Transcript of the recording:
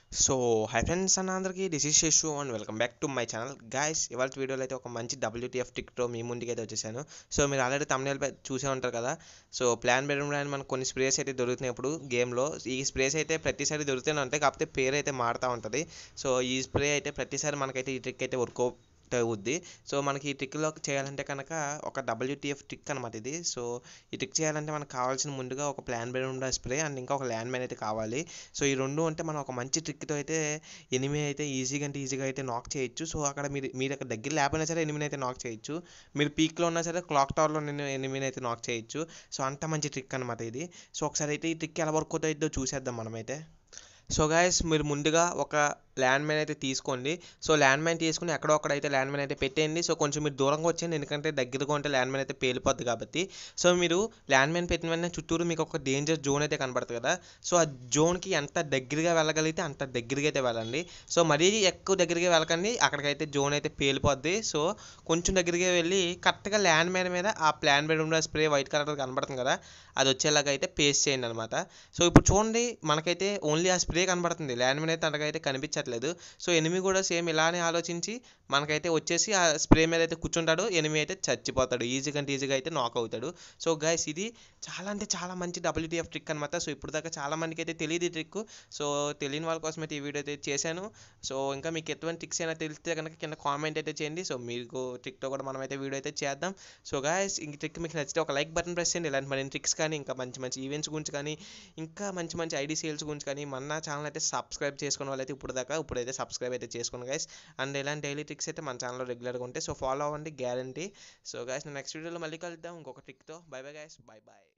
so high friends అన్న అందరికీ this is Seshu and welcome back to my channel guys ఇవాళ వీడియోలో అయితే ఒక మంచి డబ్ల్యూటీఎఫ్ టిక్తో మీ ముందుకు అయితే వచ్చేసాను సో మీరు ఆల్రెడీ తమిళ చూసే ఉంటారు కదా సో ప్లాన్ బెడ్రూమ్ అని మనకు కొన్ని స్ప్రేస్ అయితే దొరుకుతున్నాయి ఇప్పుడు గేమ్లో ఈ స్ప్రేస్ అయితే ప్రతిసారి దొరుకుతూనే ఉంటాయి కాకపోతే పేరు అయితే మారుతూ ఉంటుంది సో ఈ స్ప్రే అయితే ప్రతిసారి మనకైతే ఈ ట్రిక్ అయితే వర్క్ అవుద్ది సో మనకి ఈ ట్రిక్లో చేయాలంటే కనుక ఒక డబ్ల్యూటీఎఫ్ ట్రిక్ అనమాట ఇది సో ఈ ట్రిక్ చేయాలంటే మనకు కావాల్సిన ముందుగా ఒక ప్లాన్ బెడ్రూమ్ స్ప్రే అండ్ ఇంకా ఒక ల్యాండ్ మైన్ అయితే కావాలి సో ఈ రెండు ఉంటే మనం ఒక మంచి ట్రిక్తో అయితే ఎనిమి అయితే ఈజీగా అంటే ఈజీగా అయితే నాక్ చేయొచ్చు సో అక్కడ మీరు మీరు అక్కడ దగ్గర లేకపోయినా సరే ఎనిమిని అయితే నాక్ చేయొచ్చు మీరు పీక్లో ఉన్నా సరే క్లాక్ టవర్లో ఎనిమిని అయితే నాక్ చేయొచ్చు సో అంత మంచి ట్రిక్ అనమాట ఇది సో ఒకసారి అయితే ఈ ట్రిక్ ఎలా వర్క్ అవుతుందో చూసేద్దాం మనమైతే సో గాయస్ మీరు ముందుగా ఒక ల్యాండ్ మైన్ అయితే తీసుకోండి సో ల్యాండ్ మైన్ తీసుకుని ఎక్కడో అక్కడ అయితే ల్యాండ్ మైన్ అయితే పెట్టేయండి సో కొంచెం మీరు దూరంగా వచ్చేయండి ఎందుకంటే దగ్గరగా ఉంటే ల్యాండ్ మైన్ అయితే పేలిపోద్ది కాబట్టి సో మీరు ల్యాండ్ మైన్ పెట్టిన వెంటనే చుట్టూరు మీకు ఒక డేంజర్ జోన్ అయితే కనబడుతుంది కదా సో ఆ జోన్కి ఎంత దగ్గరగా వెళ్ళగలిగితే అంత దగ్గరగా అయితే వెళ్ళండి సో మరీ ఎక్కువ దగ్గరగా వెళ్ళకండి అక్కడికైతే జోన్ అయితే పేలిపోద్ది సో కొంచెం దగ్గరగా వెళ్ళి కరెక్ట్గా ల్యాండ్ మైన్ మీద ఆ plan bedroom spray white colour కనబడుతుంది కదా అది వచ్చేలాగా అయితే పేస్ట్ చేయండి అనమాట సో ఇప్పుడు చూడండి మనకైతే ఓన్లీ ఆ స్ప్రే కనబడుతుంది ల్యాండ్ మైన్ అయితే అంతకైతే కనిపించట్లేదు సో ఎనిమి కూడా సేమ్ ఇలానే ఆలోచించి మనకైతే వచ్చేసి ఆ స్ప్రే మీద అయితే కూర్చుంటాడు ఎనిమి అయితే చచ్చిపోతాడు ఈజీగా అంటే ఈజీగా అయితే నాక్ అవుతాడు సో గైస్ ఇది చాలా అంటే చాలా మంచి డబ్ల్యూటీఎఫ్ ట్రిక్ అనమాట సో ఇప్పుడు దాకా చాలా మందికి అయితే తెలియదు ఈ ట్రిక్ సో తెలియని వాళ్ళ కోసం అయితే ఈ వీడియో అయితే చేశాను సో ఇంకా మీకు ఎటువంటి ట్రిక్స్ అయినా తెలిస్తే కనుక కింద కామెంట్ అయితే చేయండి సో మీకు ట్రిక్తో కూడా మనం అయితే వీడియో అయితే చేద్దాం సో గాయస్ ఈ ట్రిక్ మీకు నచ్చితే ఒక లైక్ బటన్ ప్రెస్ చేయండి ఇలాంటి మరిన్ని ట్రిక్స్ కానీ ఇంకా మంచి మంచి ఈవెంట్స్ గురించి కానీ ఇంకా మంచి మంచి ఐడి సేల్స్ గురించి కానీ మన ఛానల్ అయితే సబ్స్క్రైబ్ చేసుకున్న వాళ్ళైతే ఇప్పుడు దాకా ఇప్పుడైతే సబ్స్క్రైబ్ అయితే చేసుకోండి గైస్ అండ్ ఇలాంటి డైలీ ట్రిక్స్ అయితే మన ఛానల్లో రెగ్యులర్గా ఉంటాయి సో ఫాలో అవ్వండి గ్యారంటీ సో గైస్ నెక్స్ట్ వీడియోలో మళ్ళీ కలుద్దాం ఇంకొక ట్రిక్తో bye bye guys bye bye